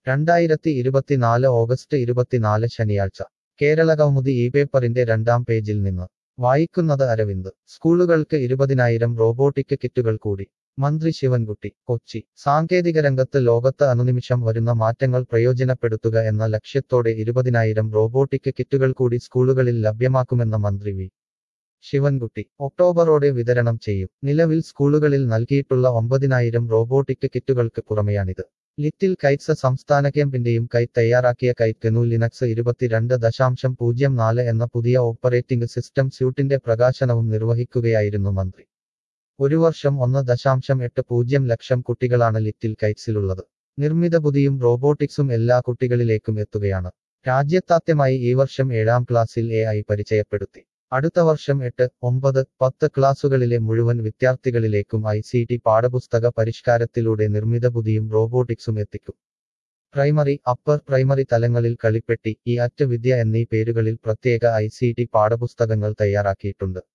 രണ്ടായിരത്തി ഇരുപത്തിനാല് ഓഗസ്റ്റ് ഇരുപത്തിനാല് ശനിയാഴ്ച കേരള കൗമുദി ഈ പേപ്പറിന്റെ രണ്ടാം പേജിൽ നിന്ന് വായിക്കുന്നത് അരവിന്ദ് സ്കൂളുകൾക്ക് ഇരുപതിനായിരം റോബോട്ടിക് കിറ്റുകൾ കൂടി മന്ത്രി ശിവൻകുട്ടി കൊച്ചി സാങ്കേതിക രംഗത്ത് ലോകത്ത് അനുനിമിഷം വരുന്ന മാറ്റങ്ങൾ പ്രയോജനപ്പെടുത്തുക എന്ന ലക്ഷ്യത്തോടെ ഇരുപതിനായിരം റോബോട്ടിക് കിറ്റുകൾ കൂടി സ്കൂളുകളിൽ ലഭ്യമാക്കുമെന്ന മന്ത്രി വി ശിവൻകുട്ടി ഒക്ടോബറോടെ വിതരണം ചെയ്യും നിലവിൽ സ്കൂളുകളിൽ നൽകിയിട്ടുള്ള ഒമ്പതിനായിരം റോബോട്ടിക് കിറ്റുകൾക്ക് പുറമെയാണിത് ലിറ്റിൽ കൈറ്റ്സ് സംസ്ഥാന ക്യാമ്പിന്റെയും കൈറ്റ് തയ്യാറാക്കിയ കൈറ്റ് കനു ലിനക്സ് ഇരുപത്തിരണ്ട് ദശാംശം പൂജ്യം നാല് എന്ന പുതിയ ഓപ്പറേറ്റിംഗ് സിസ്റ്റം സ്യൂട്ടിന്റെ പ്രകാശനവും നിർവഹിക്കുകയായിരുന്നു മന്ത്രി ഒരു വർഷം ഒന്ന് ദശാംശം എട്ട് പൂജ്യം ലക്ഷം കുട്ടികളാണ് ലിറ്റിൽ കൈറ്റ്സിലുള്ളത് നിർമ്മിത ബുദ്ധിയും റോബോട്ടിക്സും എല്ലാ കുട്ടികളിലേക്കും എത്തുകയാണ് രാജ്യത്താദ്യമായി ഈ വർഷം ഏഴാം ക്ലാസ്സിൽ എ ഐ പരിചയപ്പെടുത്തി അടുത്ത വർഷം എട്ട് ഒമ്പത് പത്ത് ക്ലാസുകളിലെ മുഴുവൻ വിദ്യാർത്ഥികളിലേക്കും ഐ സി ടി പാഠപുസ്തക പരിഷ്കാരത്തിലൂടെ നിർമ്മിത ബുദ്ധിയും റോബോട്ടിക്സും എത്തിക്കും പ്രൈമറി അപ്പർ പ്രൈമറി തലങ്ങളിൽ കളിപ്പെട്ടി ഈ അറ്റ് വിദ്യ എന്നീ പേരുകളിൽ പ്രത്യേക ഐ സി ടി പാഠപുസ്തകങ്ങൾ തയ്യാറാക്കിയിട്ടുണ്ട്